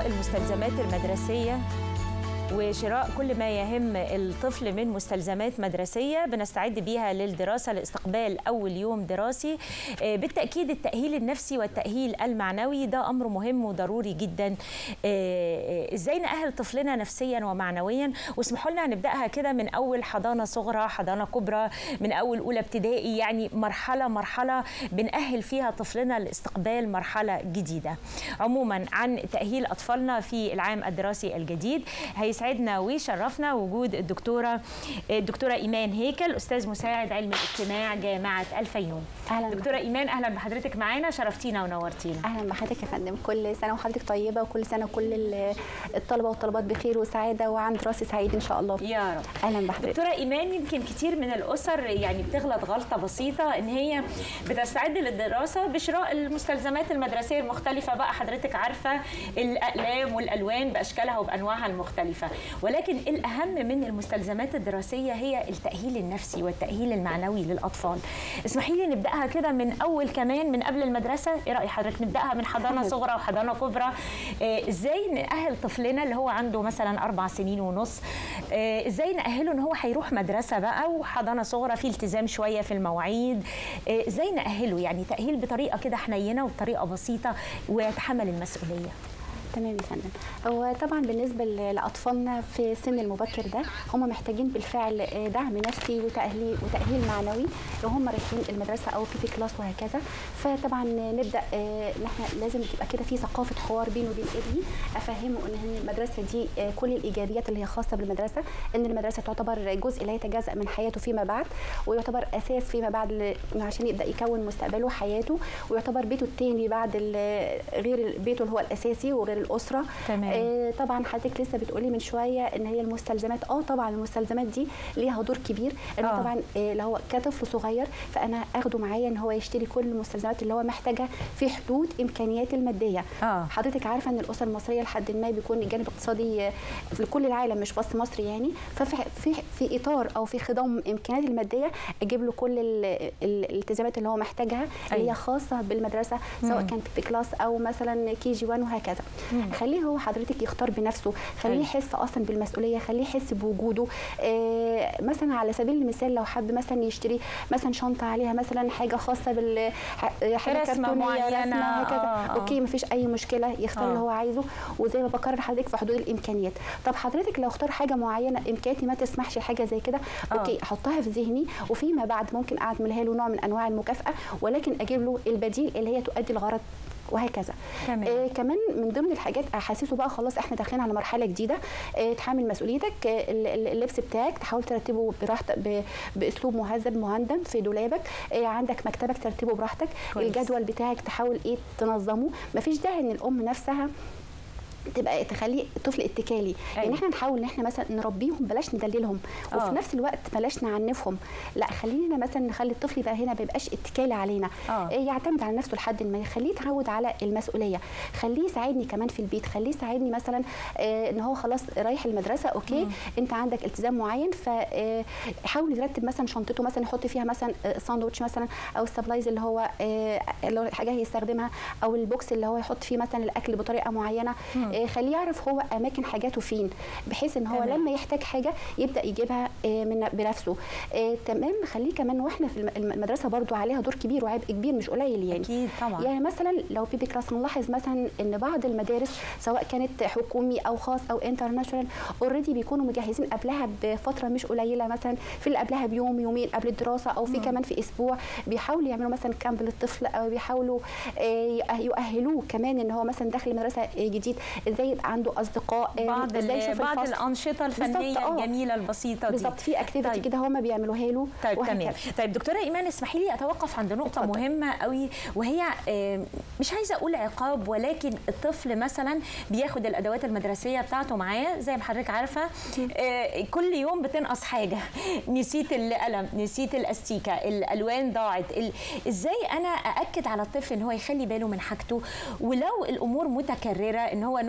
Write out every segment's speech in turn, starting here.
شراء المستلزمات المدرسية وشراء كل ما يهم الطفل من مستلزمات مدرسية بنستعد بيها للدراسة لاستقبال أول يوم دراسي بالتأكيد التأهيل النفسي والتأهيل المعنوي ده أمر مهم وضروري جدا إزاي نأهل طفلنا نفسيا ومعنويا واسمحوا لنا نبدأها كده من أول حضانة صغرى حضانة كبرى من أول أولى ابتدائي يعني مرحلة مرحلة بنأهل فيها طفلنا لاستقبال مرحلة جديدة عموما عن تأهيل أطفالنا في العام الدراسي الجديد هيسعدنا ويشرفنا وجود الدكتوره الدكتوره ايمان هيكل استاذ مساعد علم الاجتماع جامعه الفيوم اهلا دكتوره ايمان اهلا بحضرتك معانا شرفتينا ونورتينا اهلا بحضرتك يا فندم كل سنه وحضرتك طيبه وكل سنه كل الطلبه والطالبات بخير وسعاده وعن دراسه سعيد ان شاء الله يا رب اهلا بحضرتك دكتوره ايمان يمكن كتير من الاسر يعني بتغلط غلطه بسيطه ان هي بتستعد للدراسه بشراء المستلزمات المدرسيه المختلفه بقى حضرتك عارفه الاقلام والالوان باشكالها وبانواعها المختلفه ولكن الأهم من المستلزمات الدراسية هي التأهيل النفسي والتأهيل المعنوي للأطفال اسمحي لي نبدأها كده من أول كمان من قبل المدرسة إيه رأي حضرتك نبدأها من حضانة صغرى وحضانة كبرى إيه إزاي نأهل طفلنا اللي هو عنده مثلا أربع سنين ونص إيه إزاي نأهله إن هو هيروح مدرسة بقى وحضانة صغرى في التزام شوية في المواعيد إيه إزاي نأهله يعني تأهيل بطريقة كده حنينة وبطريقة بسيطة ويتحمل المسؤولية تمام يا فندم هو طبعا بالنسبه لاطفالنا في السن المبكر ده هم محتاجين بالفعل دعم نفسي وتاهيل وتاهيل معنوي لو هم رايحين المدرسه او في في كلاس وهكذا فطبعا نبدا ان احنا لازم تبقى كده في ثقافه حوار بينه وبين ابني افهمه ان المدرسه دي كل الايجابيات اللي هي خاصه بالمدرسه ان المدرسه تعتبر جزء لا يتجزا من حياته فيما بعد ويعتبر اساس فيما بعد عشان يبدا يكون مستقبله وحياته ويعتبر بيته الثاني بعد غير بيته اللي هو الاساسي وغير الاسره تمام. آه طبعا حضرتك لسه بتقولي من شويه ان هي المستلزمات اه طبعا المستلزمات دي ليها دور كبير ان آه. طبعا آه لو هو كطفل صغير فانا اخده معايا ان هو يشتري كل المستلزمات اللي هو محتاجها في حدود امكانياته الماديه آه. حضرتك عارفه ان الاسر المصريه لحد ما بيكون الجانب الاقتصادي في كل العالم مش بس مصر يعني ففي في, في اطار او في خضم امكانياته الماديه اجيب له كل الالتزامات اللي هو محتاجها اللي أيوة. هي خاصه بالمدرسه سواء مم. كانت في كلاس او مثلا كي جي 1 وهكذا خليه هو حضرتك يختار بنفسه خليه أيوة. يحس اصلا بالمسؤوليه خليه يحس بوجوده آه مثلا على سبيل المثال لو حب مثلا يشتري مثلا شنطه عليها مثلا حاجه خاصه بال حاجه رسمة كرتونيه معينة. رسمه هكذا آه، آه. اوكي مفيش اي مشكله يختار آه. اللي هو عايزه وزي ما بكرر حضرتك في حدود الامكانيات طب حضرتك لو اختار حاجه معينه امكانياتي ما تسمحش لحاجه زي كده آه. اوكي احطها في ذهني وفيما بعد ممكن اعملها له نوع من انواع المكافاه ولكن اجيب له البديل اللي هي تؤدي الغرض وهكذا تمام. آه كمان من ضمن الحاجات احسسه بقى خلاص احنا داخلين على مرحله جديده آه تحمل مسؤوليتك آه اللبس بتاعك تحاول ترتبه براحتك ب- باسلوب مهذب مهندم في دولابك آه عندك مكتبك ترتبه براحتك كويس. الجدول بتاعك تحاول ايه تنظمه مفيش داعي ان الام نفسها تبقى تخليه طفل اتكالي أيوة. يعني احنا نحاول ان احنا مثلا نربيهم بلاش ندللهم آه. وفي نفس الوقت بلاش نعنفهم لا خلينا مثلا نخلي الطفل يبقى هنا ما يبقاش اتكالي علينا آه. إيه يعتمد على نفسه لحد ما يخليه يتعود على المسؤوليه خليه يساعدني كمان في البيت خليه يساعدني مثلا آه ان هو خلاص رايح المدرسه اوكي مم. انت عندك التزام معين فحاول يرتب مثلا شنطته مثلا يحط فيها مثلا آه، ساندوتش مثلا او السبلايز اللي هو آه، اللي هو حاجه هيستخدمها او البوكس اللي هو يحط فيه مثلا الاكل بطريقه معينه مم. آه، خليه يعرف هو اماكن حاجاته فين بحيث ان هو تمام. لما يحتاج حاجه يبدا يجيبها آه، من بنفسه آه، تمام خليه كمان واحنا في الم- المدرسه برضو عليها دور كبير وعبء كبير مش قليل يعني أكيد طبعا يعني مثلا لو بيبي كلاس نلاحظ مثلا ان بعض المدارس سواء كانت حكومي او خاص او انترناشونال اوريدي بيكونوا مجهزين قبلها بفتره مش قليله مثلا في اللي قبلها بيوم يومين قبل الدراسه او في كمان في اسبوع بيحاولوا يعملوا مثلا كامب للطفل او بيحاولوا آه، يؤه- يؤهلوه كمان ان هو مثلا داخل مدرسه آه، جديد ازاي يبقى عنده اصدقاء آه، بعض ازاي ال- يشوف بعض الفصل. الانشطه الفنيه بالظبط، آه. الجميله البسيطه دي بالظبط في اكتيفيتي طيب. كده هما بيعملوها له طيب وهكذا. تمام طيب دكتوره ايمان اسمحي لي اتوقف عند نقطه اتفضل. مهمه قوي وهي آه، مش عايزه اقول عقاب ولكن الطفل مثلا بياخد الادوات المدرسيه بتاعته معاه زي ما حضرتك عارفه آه، كل يوم بتنقص حاجه نسيت القلم نسيت الاستيكه الالوان ضاعت ال- ازاي انا ااكد على الطفل ان هو يخلي باله من حاجته ولو الامور متكرره ان هو نوع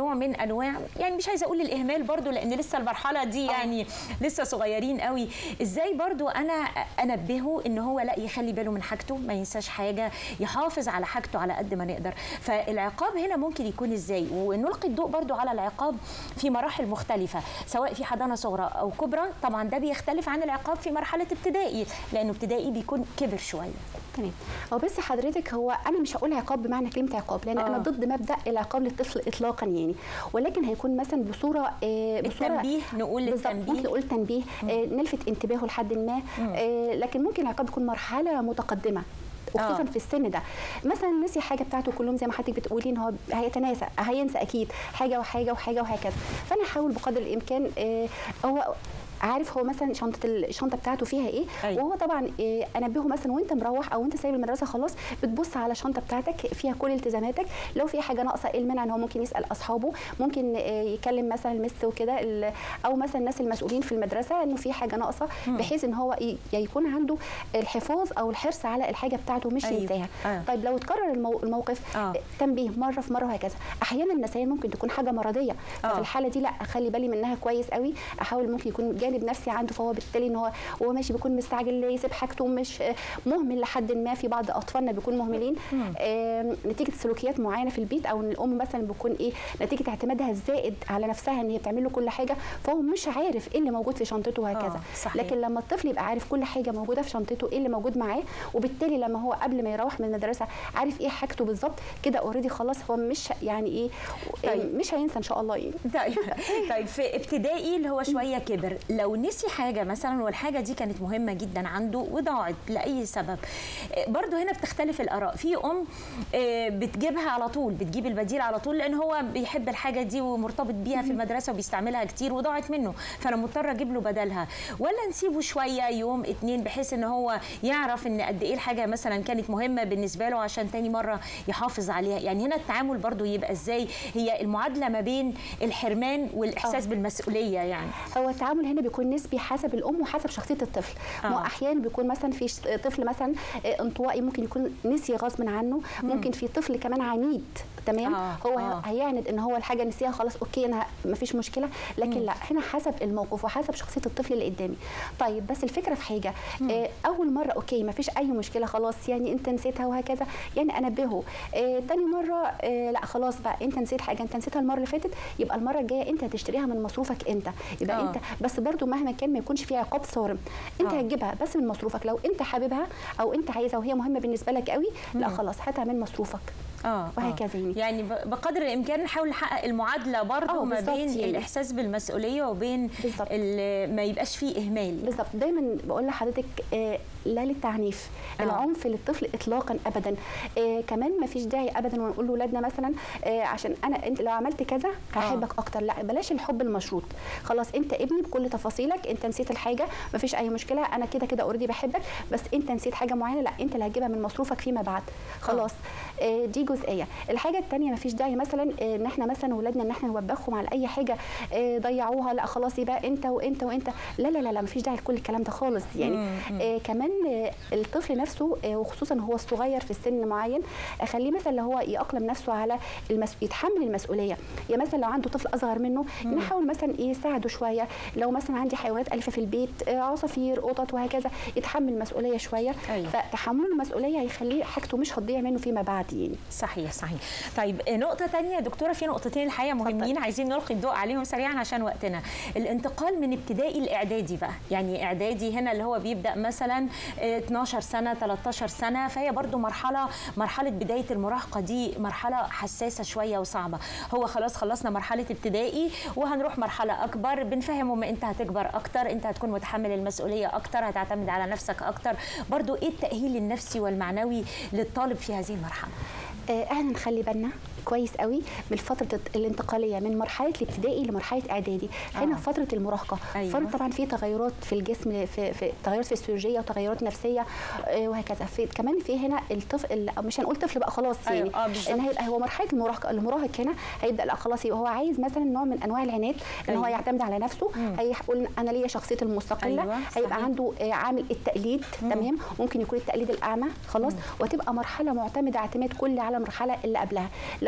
نوع من انواع يعني مش عايزه اقول الاهمال برضو لان لسه المرحله دي يعني لسه صغيرين قوي ازاي برضو انا انبهه ان هو لا يخلي باله من حاجته ما ينساش حاجه يحافظ على حاجته على قد ما نقدر فالعقاب هنا ممكن يكون ازاي ونلقي الضوء برضو على العقاب في مراحل مختلفه سواء في حضانه صغرى او كبرى طبعا ده بيختلف عن العقاب في مرحله ابتدائي لانه ابتدائي بيكون كبر شويه تمام هو بس حضرتك هو انا مش هقول عقاب بمعنى كلمه عقاب لان آه. انا ضد مبدا العقاب للطفل اطلاقا يعني ولكن هيكون مثلا بصوره آه بصوره التنبيه نقول بالظبط التنبيه ممكن نقول تنبيه آه نلفت انتباهه لحد ما آه لكن ممكن العقاب يكون مرحله متقدمه وخصوصا آه. في السن ده مثلا نسي حاجه بتاعته كلهم زي ما حضرتك بتقولي ان هو هيتناسى هينسى اكيد حاجه وحاجه وحاجه وهكذا فانا احاول بقدر الامكان آه هو عارف هو مثلا شنطه الشنطه بتاعته فيها ايه أيوة. وهو طبعا إيه انبهه مثلا وانت مروح او انت سايب المدرسه خلاص بتبص على الشنطه بتاعتك فيها كل التزاماتك لو في حاجه ناقصه ايه المانع ان هو ممكن يسال اصحابه ممكن إيه يكلم مثلا المس وكده ال- او مثلا الناس المسؤولين في المدرسه انه في حاجه ناقصه بحيث ان هو ي- يا يكون عنده الحفاظ او الحرص على الحاجه بتاعته مش أيوة. ينساها آه. طيب لو اتكرر المو- الموقف آه. تنبيه مره في مره وهكذا احيانا النسيان ممكن تكون حاجه مرضيه آه. ففي الحاله دي لا اخلي بالي منها كويس قوي احاول ممكن يكون جانب نفسي عنده فهو بالتالي ان هو وهو ماشي بيكون مستعجل يسيب حاجته مش مهمل لحد ما في بعض اطفالنا بيكون مهملين آم، نتيجه سلوكيات معينه في البيت او ان الام مثلا بيكون ايه نتيجه اعتمادها الزائد على نفسها ان هي بتعمل له كل حاجه فهو مش عارف ايه اللي موجود في شنطته وهكذا آه، صحيح. لكن لما الطفل يبقى عارف كل حاجه موجوده في شنطته ايه اللي موجود معاه وبالتالي لما هو قبل ما يروح من المدرسه عارف ايه حاجته بالظبط كده اوريدي خلاص هو مش يعني ايه طيب. مش هينسى ان شاء الله يعني طيب طيب في ابتدائي اللي هو شويه كبر لو نسي حاجه مثلا والحاجه دي كانت مهمه جدا عنده وضاعت لاي سبب آه، برضو هنا بتختلف الاراء في ام آه، بتجيبها على طول بتجيب البديل على طول لان هو بيحب الحاجه دي ومرتبط بيها في المدرسه وبيستعملها كتير وضاعت منه فانا مضطره اجيب له بدلها ولا نسيبه شويه يوم اتنين بحيث ان هو يعرف ان قد ايه الحاجه مثلا كانت مهمه بالنسبه له عشان تاني مره يحافظ عليها يعني هنا التعامل برضو يبقى ازاي هي المعادله ما بين الحرمان والاحساس آه. بالمسؤوليه يعني هو التعامل هنا بيكون نسبي حسب الام وحسب شخصيه الطفل آه. ما هو احيانا بيكون مثلا في ش- طفل مثلا آه، انطوائي ممكن يكون نسي غصب عنه ممكن في طفل كمان عنيد تمام آه، هو آه. هيعند ان هو الحاجه نسيها خلاص اوكي انا ما فيش مشكله لكن لا هنا حسب الموقف وحسب شخصيه الطفل اللي قدامي طيب بس الفكره في حاجه آه، اول مره اوكي ما فيش اي مشكله خلاص يعني انت نسيتها وهكذا يعني انبهه آه، تاني مره آه، لا خلاص بقى انت نسيت حاجه انت نسيتها المره اللي فاتت يبقى المره الجايه انت هتشتريها من مصروفك انت يبقى آه. انت بس برضو مهما كان ما يكونش فيه عقاب صارم انت آه. هتجيبها بس من مصروفك لو انت حاببها او انت عايزها وهي مهمه بالنسبه لك قوي لا خلاص هاتها من مصروفك اه وهكذا يعني. يعني ب- بقدر الامكان نحاول نحقق المعادله برضو آه، ما بالظبط بين يعني. الاحساس بالمسؤوليه وبين بالظبط. ال- ما يبقاش فيه اهمال بالظبط دايما بقول لحضرتك آه لا للتعنيف آه. العنف للطفل اطلاقا ابدا آه كمان ما فيش داعي ابدا ونقول لاولادنا مثلا آه عشان انا انت لو عملت كذا هحبك اكتر لا بلاش الحب المشروط خلاص انت ابني بكل تفاصيلك انت نسيت الحاجه ما فيش اي مشكله انا كده كده اوريدي بحبك بس انت نسيت حاجه معينه لا انت اللي هتجيبها من مصروفك فيما بعد خلاص آه دي جزئيه الحاجه الثانيه ما فيش داعي مثلا آه ان احنا مثلا اولادنا ان احنا نوبخهم على اي حاجه آه ضيعوها لا خلاص يبقى انت وانت وانت لا لا لا لا ما فيش داعي لكل الكلام ده خالص يعني آه كمان آه الطفل نفسه آه وخصوصا هو الصغير في السن معين اخليه مثلا لو هو يأقلم نفسه على المس... يتحمل المسؤوليه يعني مثلا لو عنده طفل اصغر منه نحاول مثلا ايه يساعده شويه لو مثلا عندي حيوانات اليفه في البيت آه عصافير قطط وهكذا يتحمل المسؤوليه شويه أيوة. فتحمله المسؤوليه هيخليه حاجته مش هتضيع منه فيما بعد يعني صحيح صحيح طيب نقطة تانية يا دكتورة في نقطتين الحقيقة مهمين عايزين نلقي الضوء عليهم سريعا عشان وقتنا الانتقال من ابتدائي لإعدادي بقى يعني إعدادي هنا اللي هو بيبدأ مثلا آه، 12 سنة 13 سنة فهي برضو مرحلة مرحلة بداية المراهقة دي مرحلة حساسة شوية وصعبة هو خلاص خلصنا مرحلة ابتدائي وهنروح مرحلة أكبر بنفهمهم أنت هتكبر أكتر أنت هتكون متحمل المسؤولية أكتر هتعتمد على نفسك أكتر برضو إيه التأهيل النفسي والمعنوي للطالب في هذه المرحلة آه، احنا نخلي بالنا كويس قوي من فتره الانتقاليه من مرحله الابتدائي لمرحله اعدادي هنا آه. فتره المراهقه أيوة. فتره طبعا في تغيرات في الجسم في, في تغيرات فسيولوجيه وتغيرات نفسيه آه، وهكذا في كمان في هنا الطفل أو مش هنقول طفل بقى خلاص أيوة، يعني آه، بالظبط. ان هيبقى هو مرحله المراهقه المراهق هنا هيبدا لا خلاص يبقى هو عايز مثلا نوع من انواع العناد ان هو أيوة. يعتمد على نفسه هيقول انا ليا شخصيتي المستقله أيوة، هيبقى صحيح. عنده آه، عامل التقليد تمام ممكن يكون التقليد الاعمى خلاص وتبقى مرحله معتمده اعتماد كلي على المرحله اللي قبلها لو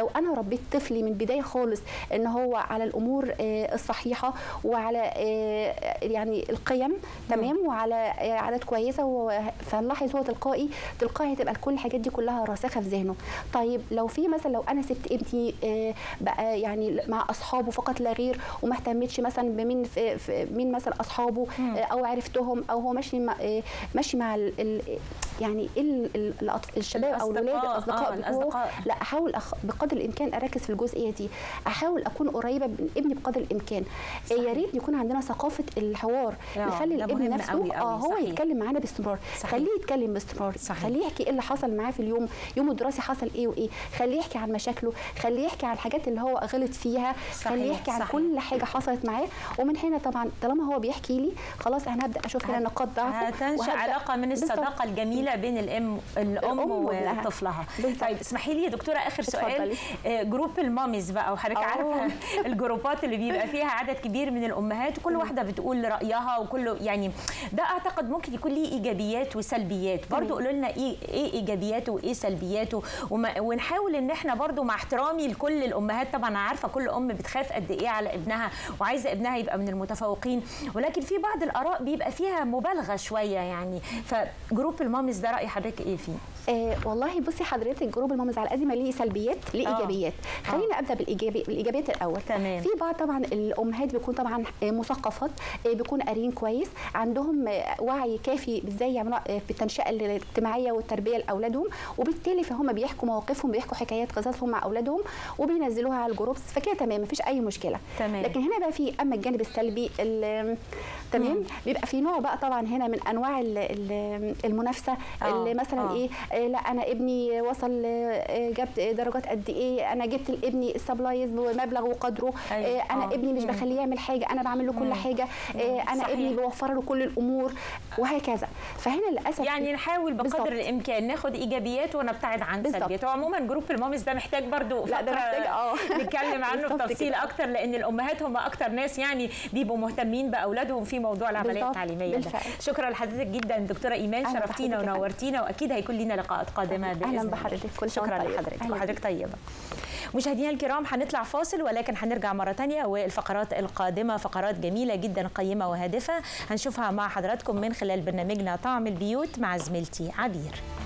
لو انا ربيت طفلي من بدايه خالص ان هو على الامور آه، الصحيحه وعلى آه، يعني القيم تمام وعلى آه، عادات كويسه و- فنلاحظ هو تلقائي تلقائي هتبقى كل الحاجات دي كلها راسخه في ذهنه طيب لو في مثلا لو انا سبت ابني آه، بقى يعني مع اصحابه فقط لا غير وما اهتمتش مثلا بمين في في مين مثلا اصحابه آه، او عرفتهم او هو ماشي مع آه، ماشي مع ال ال يعني ال ال الأطف- الشباب او الولاد الأصدقاء، الاصدقاء آه، بتوعه الأصدقاء. لا احاول أخ... بقدر الامكان اركز في الجزئيه دي احاول اكون قريبه من ابني بقدر الامكان آه، يا ريت يكون عندنا ثقافه الحوار آه، نخلي ده الابن مهم نفسه أوي أوي، اه هو صحيح. يتكلم معانا باستمرار صحيح. خليه يتكلم باستمرار صحيح. خليه يحكي ايه اللي حصل معاه في اليوم يومه الدراسي حصل ايه وايه خليه يحكي عن مشاكله خليه يحكي عن الحاجات اللي هو غلط فيها صحيح، خليه يحكي عن صحيح. كل حاجه حصلت معاه ومن هنا طبعا طالما هو بيحكي لي خلاص انا هبدا اشوف هنا نقاط ضعفه هتنشا وهبدأ- علاقه من بالظبط. الصداقه الجميله بين الام الام الأم وابنها. وطفلها بالظبط. طيب اسمحي لي يا دكتوره اخر سؤال اتفضلي. آه، جروب الماميز بقى وحضرتك آه. عارفه الجروبات اللي بيبقى فيها عدد كبير من الامهات وكل واحده بتقول رايها وكله يعني ده اعتقد ممكن يكون ليه ايجابيات وسلبيات برضو قولوا لنا ايه ايه ايجابياته وايه سلبياته وما ونحاول ان احنا برضو مع احترامي لكل الامهات طبعا أنا عارفه كل ام بتخاف قد ايه على ابنها وعايزه ابنها يبقى من المتفوقين ولكن في بعض الاراء بيبقى فيها مبالغه شويه يعني فجروب الماميز ده راي حضرتك ايه فيه آه والله بصي حضرتك جروب المامز على قد ما ليه سلبيات ليه آه. ايجابيات خلينا ابدا بالايجابي بالايجابيات الاول تمام. في بعض طبعا الامهات بيكون طبعا آه، مثقفات آه، بيكون قاريين كويس عندهم آه، وعي كافي ازاي يعملوا آه، في التنشئه الاجتماعيه والتربيه لاولادهم وبالتالي فهم بيحكوا مواقفهم بيحكوا حكايات قصصهم مع اولادهم وبينزلوها على الجروبس فكده تمام مفيش اي مشكله تمام. لكن هنا بقى في اما الجانب السلبي ال- تمام بيبقى في نوع بقى طبعا هنا من انواع ال- ال- المنافسه آه، اللي مثلا آه. ايه آه، لا انا ابني وصل آه، جاب درجات قد ايه انا جبت لابني السبلايز بمبلغ وقدره أيوة، آه، انا آه. ابني مش مم. بخليه يعمل حاجه انا بعمل له كل حاجه آه، انا صحيح. ابني بوفر له كل الامور وهكذا فهنا للاسف يعني نحاول بقدر بالظبط. الامكان ناخد ايجابيات ونبتعد عن بالظبط. سلبيات وعموما جروب المامز ده محتاج برضو لا، ده فقرة محتاج، آه. نتكلم عنه بالظبط بتفصيل كده. اكتر لان الامهات هم اكتر ناس يعني بيبقوا مهتمين باولادهم في موضوع العمليه بالظبط، التعليميه ده بالفعل. شكرا لحضرتك جدا دكتوره ايمان أهلا شرفتينا بحضرتك يا فندم. ونورتينا واكيد هيكون لنا لقاءات قادمه باذن أهلا الله. بحضرتك، كل سنة شكرا وأنت طيب. لحضرتك أهلا وحضرتك طيبه مشاهدينا الكرام هنطلع فاصل ولكن هنرجع مرة تانية والفقرات القادمة فقرات جميلة جدا قيمة وهادفة هنشوفها مع حضراتكم من خلال برنامجنا طعم البيوت مع زميلتي عبير